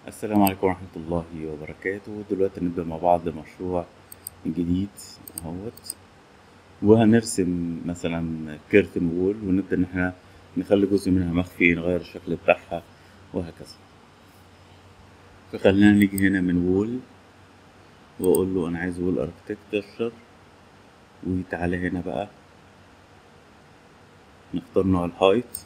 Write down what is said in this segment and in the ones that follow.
السلام عليكم ورحمة الله وبركاته دلوقتي نبدأ مع بعض مشروع جديد اهوت وهنرسم مثلا كيرتن وول ونبدأ إن احنا نخلي جزء منها مخفي نغير الشكل بتاعها وهكذا فخلينا نيجي هنا من وول وأقول له أنا عايز وول اركتكتشر وتعالى هنا بقى نختار نوع الهايت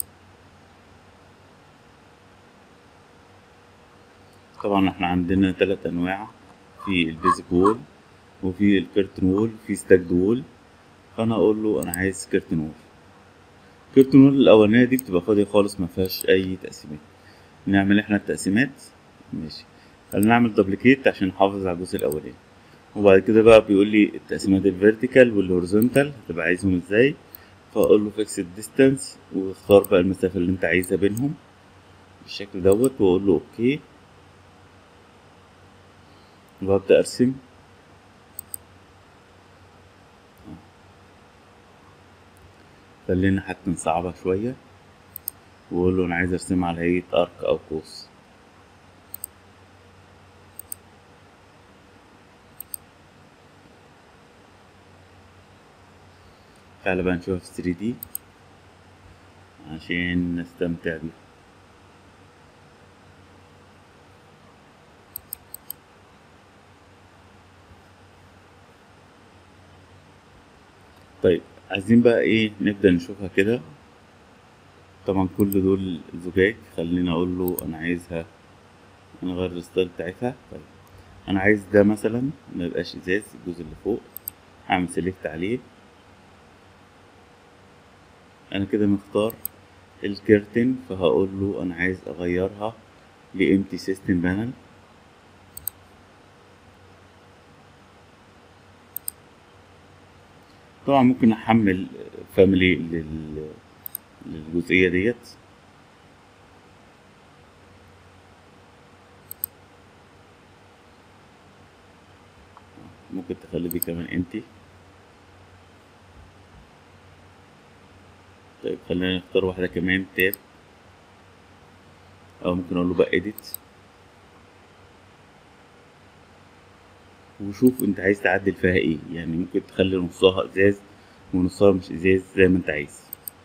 طبعا احنا عندنا تلات انواع في البيزك وول وفي الكيرتن وول في ستاكد وول فانا اقول له انا عايز كيرتن وول كيرتن وول الاولانيه دي بتبقى فاضيه خالص ما فيهاش اي تقسيمات نعمل احنا التقسيمات ماشي خلينا نعمل دبليكيت عشان نحافظ على الجزء الاولاني وبعد كده بقى بيقول لي التقسيمات الفيرتيكال والهوريزونتال هتبقى عايزهم ازاي فاقول له فيكس الديستانس واختار بقى المسافه اللي انت عايزها بينهم بالشكل دوت واقول له اوكي وابدا ارسم خلينا حتى نصعبها شوية واقول له انا عايز ارسمها على هيئة ارك او قوس تعالى بقى نشوفها في 3 دي عشان نستمتع بيها طيب عايزين بقى ايه نبدأ نشوفها كده طبعا كل دول زجاج خليني اقول له انا عايزها نغير الستايل بتاعتها طيب انا عايز ده مثلا ما يبقاش ازاز الجزء اللي فوق هعمل سيلكت عليه انا كده مختار الكيرتن فهقول له انا عايز اغيرها لامتي سيستم بانل طبعا ممكن احمل فاميلي لل... للجزئيه ديت ممكن تخلي دي كمان انتي طيب خلينا نختار واحده كمان تاب او ممكن اقول له بقى اديت وشوف انت عايز تعدل فيها ايه يعني ممكن تخلي نصها ازاز ونصها مش ازاز زي ما انت عايز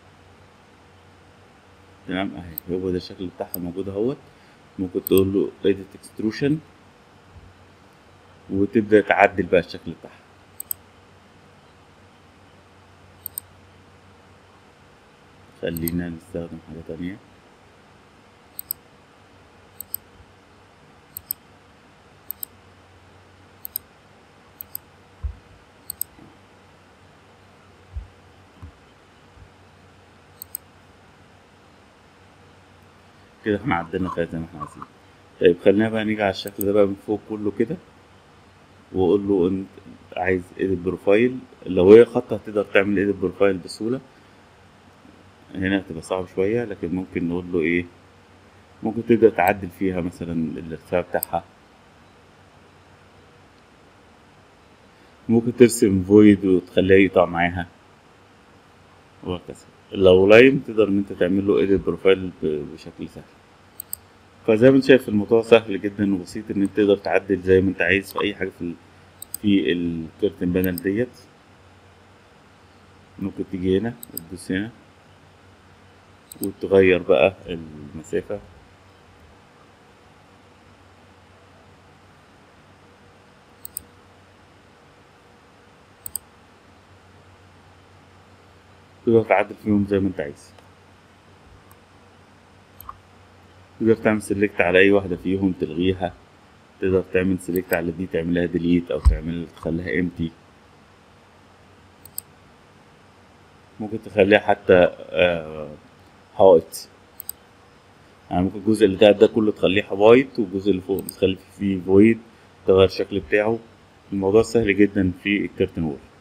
تمام اهي هو ده الشكل بتاعها موجود اهوت ممكن تقول له edit extrusion وتبدأ تعدل بقى الشكل بتاعها خلينا نستخدم حاجة تانية كده احنا عدلنا فيها زي ما احنا عايزين طيب خلينا بقى نيجي على الشكل ده بقى من فوق كله كده واقول له انت عايز ايديت بروفايل لو هي خط هتقدر تعمل ايديت بروفايل بسهوله هنا هتبقى صعب شويه لكن ممكن نقول له ايه ممكن تبدا تعدل فيها مثلا الارتفاع بتاعها ممكن ترسم فويد وتخليها يقطع معاها وهكذا لو لاين تقدر ان انت تعمل له ايديت بروفايل بشكل سهل فزي ما انت شايف الموضوع سهل جدا وبسيط ان انت تقدر تعدل زي ما انت عايز في اي حاجه في ال في الكيرتن بانل ديت ممكن تيجي هنا وتدوس هنا وتغير بقى المسافه تقدر تعدل فيهم زي ما انت عايز تقدر تعمل سيلكت على اي واحدة فيهم تلغيها تقدر تعمل سيلكت على دي تعملها ديليت او تعمل تخليها امتي ممكن تخليها حتى حائط يعني ممكن الجزء اللي تحت ده كله تخليه وايت والجزء اللي فوق تخلي فيه فويد تغير الشكل بتاعه الموضوع سهل جدا في الكرتون وول